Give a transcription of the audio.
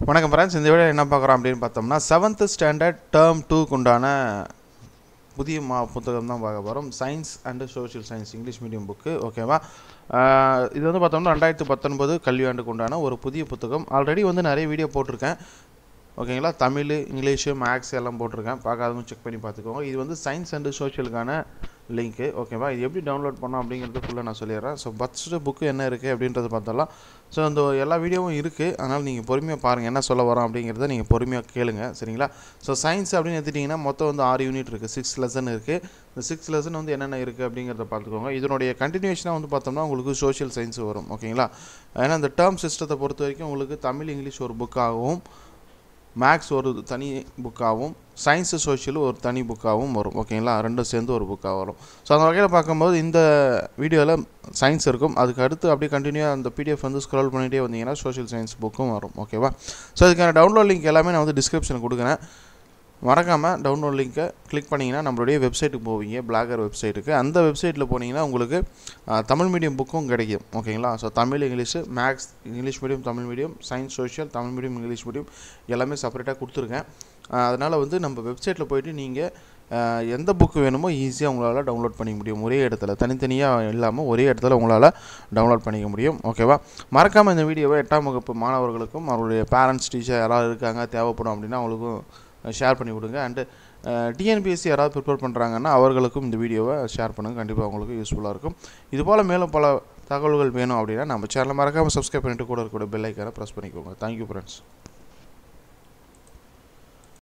வணக்கம் ஃப்ரெண்ட்ஸ் இந்த வீடியோ என்ன பார்க்குறோம் அப்படின்னு பார்த்தோம்னா செவன்த் ஸ்டாண்டர்ட் டேர்ம் டூக்கு உண்டான புதிய மா புத்தகம் தான் பார்க்க போகிறோம் science and social science English medium book ஓகேவா ஆஹ் இது வந்து பார்த்தோம்னா ரெண்டாயிரத்து பத்தொன்பது கல்வியாண்டுக்கு உண்டான ஒரு புதிய புத்தகம் ஆல்ரெடி வந்து நிறைய வீடியோ போட்டிருக்கேன் ஓகேங்களா தமிழ் இங்கிலீஷு மேக்ஸ் எல்லாம் போட்டிருக்கேன் பார்க்காதவங்க செக் பண்ணி பார்த்துக்கோங்க இது வந்து சயின்ஸ் அண்டு சோஷியலுக்கான லிங்க்கு ஓகேவா இது எப்படி டவுன்லோட் பண்ணோம் அப்படிங்கிறது ஃபுல்லாக நான் சொல்லிடுறேன் ஸோ ஃபஸ்ட்டு புக்கு என்ன இருக்குது அப்படின்றத பார்த்தலாம் ஸோ அந்த எல்லா வீடியோவும் இருக்குது அதனால் நீங்கள் பொறுமையாக பாருங்கள் என்ன சொல்ல வரோம் அப்படிங்கிறத நீங்கள் பொறுமையாக கேளுங்க சரிங்களா ஸோ சயின்ஸ் அப்படின்னு எடுத்துட்டிங்கன்னா மொத்தம் வந்து ஆறு யூனிட் இருக்குது சிக்ஸ் லெசன் இருக்குது இந்த சிக்ஸ் லெசன் வந்து என்னென்ன இருக்குது அப்படிங்கிறத பார்த்துக்கோங்க இதனுடைய கண்டினியூஷனாக வந்து பார்த்தோம்னா உங்களுக்கு சோஷியல் சயின்ஸ் வரும் ஓகேங்களா ஏன்னா இந்த டேர்ம் சிஸ்டத்தை பொறுத்த வரைக்கும் உங்களுக்கு தமிழ் இங்கிலீஷ் ஒரு புக்காகவும் மேக்ஸ் ஒரு தனி புக்காகவும் சயின்ஸு சோஷியல் ஒரு தனி புக்காகவும் வரும் ஓகேங்களா ரெண்டும் சேர்ந்து ஒரு புக்காக வரும் ஸோ அந்த வகையில் பார்க்கும்போது இந்த வீடியோவில் சயின்ஸ் இருக்கும் அதுக்கு அடுத்து அப்படியே கண்டினியூவாக அந்த பிடிஎஃப் வந்து ஸ்க்ரோல் பண்ணிகிட்டே வந்தீங்கன்னா சோஷியல் சயின்ஸ் புக்கும் வரும் ஓகேவா ஸோ இதுக்கான டவுன்லோட் லிங்க் எல்லாமே நான் வந்து டிஸ்கிரிப்ஷன் கொடுக்குறேன் மறக்காமல் டவுன்லோட் லிங்க்கை கிளிக் பண்ணிங்கன்னா நம்மளுடைய வெப்சைட்டுக்கு போவீங்க பிளாகர் வெப்சைட்டுக்கு அந்த வெப்சைட்டில் போனீங்கன்னா உங்களுக்கு ஆ, தமிழ் மீடியம் புக்கும் கிடைக்கும் ஓகேங்களா so Tamil English maths English medium Tamil medium science social Tamil medium English medium எல்லாமே செப்பரேட்டாக கொடுத்துருக்கேன் அதனால் வந்து நம்ம வெப்சைட்டில் போயிட்டு நீங்கள் எந்த புக்கு வேணுமோ ஈஸியாக உங்களால் டவுன்லோட் பண்ணிக்க முடியும் ஒரே இடத்துல தனித்தனியாக இல்லாமல் ஒரே இடத்துல உங்களால் டவுன்லோட் பண்ணிக்க முடியும் ஓகேவா மறக்காமல் இந்த வீடியோவை எட்டாம் வகுப்பு மாணவர்களுக்கும் அவருடைய பேரண்ட்ஸ் டீச்சர் யாராவது இருக்காங்க தேவைப்படும் அப்படின்னா அவங்களுக்கும் ஷேர் பண்ணி விடுங்க அண்டு டிஎன்பிஎஸ்சி யாராவது ப்ரிப்பேர் பண்ணுறாங்கன்னா அவர்களுக்கும் இந்த வீடியோவை ஷேர் பண்ணுங்கள் கண்டிப்பாக அவங்களுக்கு யூஸ்ஃபுல்லாக இருக்கும் இதுபோல் மேலும் பல தகவல்கள் வேணும் அப்படின்னா நம்ம சேனலை மறக்காமல் சப்ஸ்கிரைப் பண்ணிட்டு கூட இருக்கக்கூடிய பெல் ஐக்கானை ப்ரெஸ் பண்ணிக்கோங்க தேங்க்யூ ஃப்ரெண்ட்ஸ்